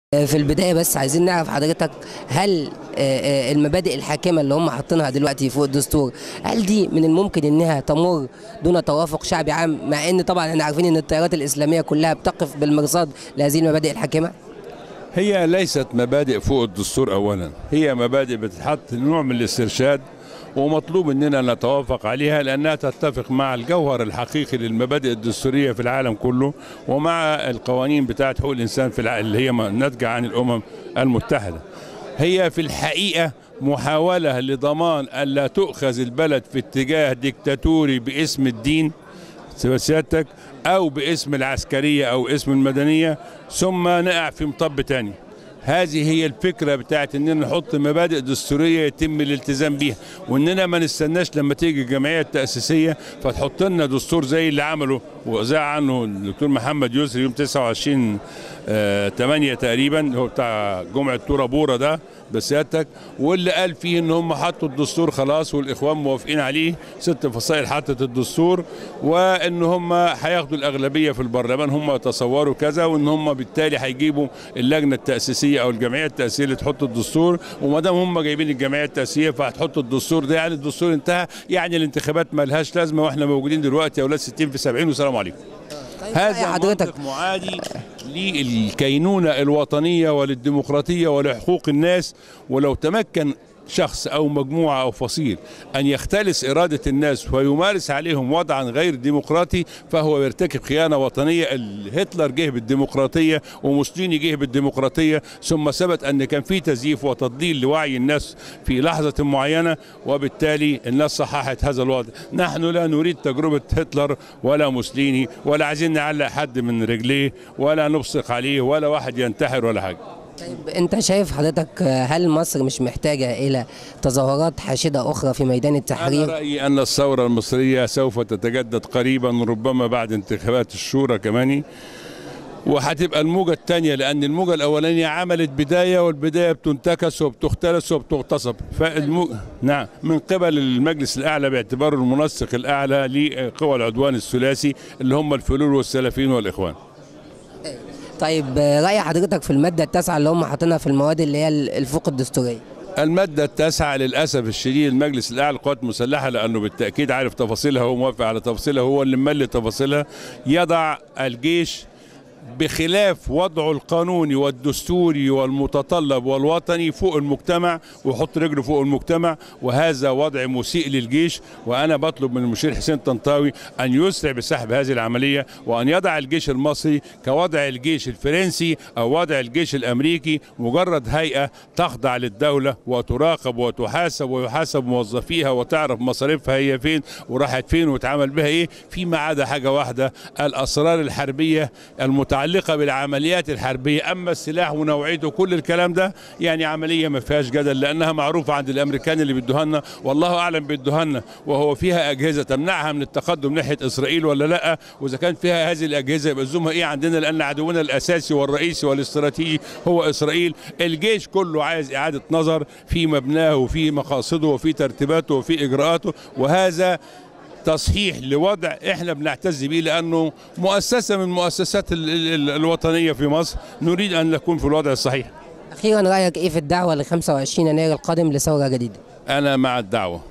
في البداية بس عايزين نعرف حضرتك هل آه، آه، المبادئ الحاكمة اللي هم حاطينها دلوقتي فوق الدستور هل دي من الممكن انها تمر دون توافق شعبي عام مع ان طبعا احنا عارفين ان التيارات الاسلامية كلها بتقف بالمرصاد لهذه المبادئ الحاكمة؟ هي ليست مبادئ فوق الدستور اولا هي مبادئ بتتحط نوع من الاسترشاد ومطلوب اننا نتوافق عليها لانها تتفق مع الجوهر الحقيقي للمبادئ الدستوريه في العالم كله ومع القوانين بتاعه حقوق الانسان في الع- اللي هي ناتجه عن الامم المتحده. هي في الحقيقه محاوله لضمان الا تؤخذ البلد في اتجاه ديكتاتوري باسم الدين سيادتك او باسم العسكريه او اسم المدنيه ثم نقع في مطب تاني هذه هي الفكره بتاعت اننا نحط مبادئ دستوريه يتم الالتزام بيها واننا ما نستناش لما تيجي الجمعيه التاسيسيه فتحط لنا دستور زي اللي عمله وذاع عنه الدكتور محمد يسري يوم 29 آه 8 تقريبا هو بتاع جمعه تورا بورا ده بسيادتك واللي قال فيه ان هم حطوا الدستور خلاص والاخوان موافقين عليه ست فصائل حطت الدستور وان هم هياخدوا الاغلبيه في البرلمان هم يتصوروا كذا وان هم بالتالي هيجيبوا اللجنه التاسيسيه او الجمعيه التاسيسيه اللي تحط الدستور وما دام هم جايبين الجمعيه التاسيسيه فهتحط الدستور ده يعني الدستور انتهى يعني الانتخابات ما لهاش لازمه واحنا موجودين دلوقتي يا اولاد 60 في 70 والسلام عليكم هذا حضرتك منطق معادي للكينونة الوطنية وللديمقراطية ولحقوق الناس ولو تمكن شخص أو مجموعة أو فصيل أن يختلس إرادة الناس ويمارس عليهم وضعا غير ديمقراطي فهو يرتكب خيانة وطنية هتلر جه بالديمقراطية وموسوليني جه بالديمقراطية ثم ثبت أن كان في تزييف وتضليل لوعي الناس في لحظة معينة وبالتالي الناس صححت هذا الوضع نحن لا نريد تجربة هتلر ولا موسوليني ولا عايزين نعلق حد من رجليه ولا نبصق عليه ولا واحد ينتحر ولا حاجة طيب انت شايف حضرتك آه، هل مصر مش محتاجة الى تظاهرات حاشدة اخرى في ميدان أنا التحرير؟ رأيي أن الثورة المصرية سوف تتجدد قريبا ربما بعد انتخابات الشورى كمان وهتبقى الموجة الثانية لأن الموجة الأولانية عملت بداية والبداية بتنتكس وبتختلس وبتغتصب فالمو... نعم من قبل المجلس الأعلى باعتباره المنسق الأعلى لقوى العدوان الثلاثي اللي هم الفلول والسلفيين والإخوان طيب آه، رأي حضرتك في المادة التاسعة اللي هم حاطينها في المواد اللي هي الفوق الدستورية؟ المادة التاسعة للأسف الشديد المجلس الأعلى للقوات المسلحة لأنه بالتأكيد عارف تفاصيلها هو موافق على تفاصيلها هو اللي مملي تفاصيلها يضع الجيش بخلاف وضعه القانوني والدستوري والمتطلب والوطني فوق المجتمع ويحط رجله فوق المجتمع وهذا وضع مسيء للجيش وانا بطلب من المشير حسين طنطاوي ان يسرع بسحب هذه العمليه وان يضع الجيش المصري كوضع الجيش الفرنسي او وضع الجيش الامريكي مجرد هيئه تخضع للدوله وتراقب وتحاسب ويحاسب موظفيها وتعرف مصاريفها هي فين وراحت فين واتعمل بها ايه فيما عدا حاجه واحده الاسرار الحربيه المتعلقه بالعمليات الحربيه اما السلاح ونوعيته كل الكلام ده يعني عمليه ما فيهاش جدل لانها معروفه عند الامريكان اللي بيدوها لنا والله اعلم بيدوها لنا وهو فيها اجهزه تمنعها من التقدم ناحيه اسرائيل ولا لا واذا كان فيها هذه الاجهزه يبقى لزومها ايه عندنا لان عدونا الاساسي والرئيسي والاستراتيجي هو اسرائيل الجيش كله عايز اعاده نظر في مبناه وفي مقاصده وفي ترتيباته وفي اجراءاته وهذا تصحيح لوضع احنا بنعتز به لانه مؤسسه من المؤسسات ال- ال- الوطنيه في مصر نريد ان نكون في الوضع الصحيح أخيرا رأيك إيه في الدعوة ل 25 يناير القادم لثورة جديدة؟ انا مع الدعوه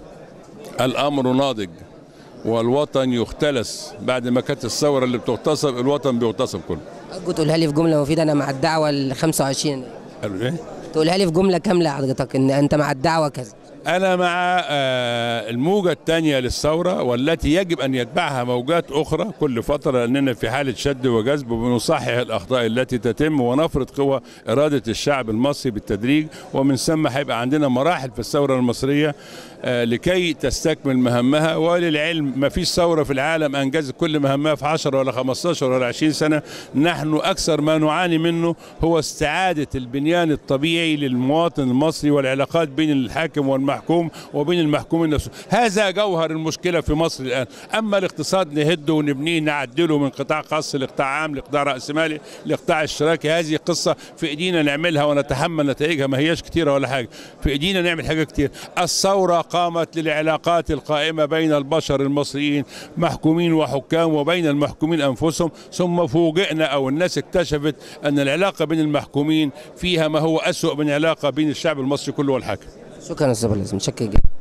الامر ناضج والوطن يختلس بعد ما كانت الثوره اللي بتغتصب الوطن بيغتصب كله أرجو تقولها لي في جملة مفيدة أنا مع الدعوة ل 25 يناير قالوا ايه تقولها لي في جملة كاملة حضرتك إن أنت مع الدعوة كذا أنا مع آه، الموجة الثانية للثورة والتي يجب أن يتبعها موجات أخرى كل فترة لأننا في حالة شد وجذب وبنصحح الأخطاء التي تتم ونفرض قوى إرادة الشعب المصري بالتدريج ومن ثم هيبقى عندنا مراحل في الثورة المصرية آه، لكي تستكمل مهمها وللعلم ما فيش ثورة في العالم أنجزت كل مهمها في 10 ولا 15 ولا 20 سنة نحن أكثر ما نعاني منه هو استعادة البنيان الطبيعي للمواطن المصري والعلاقات بين الحاكم والمحكوم وبين المحكومين نفسه هذا جوهر المشكلة في مصر الآن أما الاقتصاد نهده ونبنيه نعدله من قطاع خاص لقطاع عام لقطاع رأسمالي لقطاع اشتراكي هذه قصة في إيدينا نعملها ونتحمل نتائجها ما هياش كتيرة ولا حاجة في إيدينا نعمل حاجة كتير الثورة قامت للعلاقات القائمة بين البشر المصريين محكومين وحكام وبين المحكومين أنفسهم ثم فوجئنا أو الناس اكتشفت أن العلاقة بين المحكومين فيها ما هو أسوأ من علاقة بين الشعب المصري كله والحاكم شكرا استاذ أبو العز متشكر جدا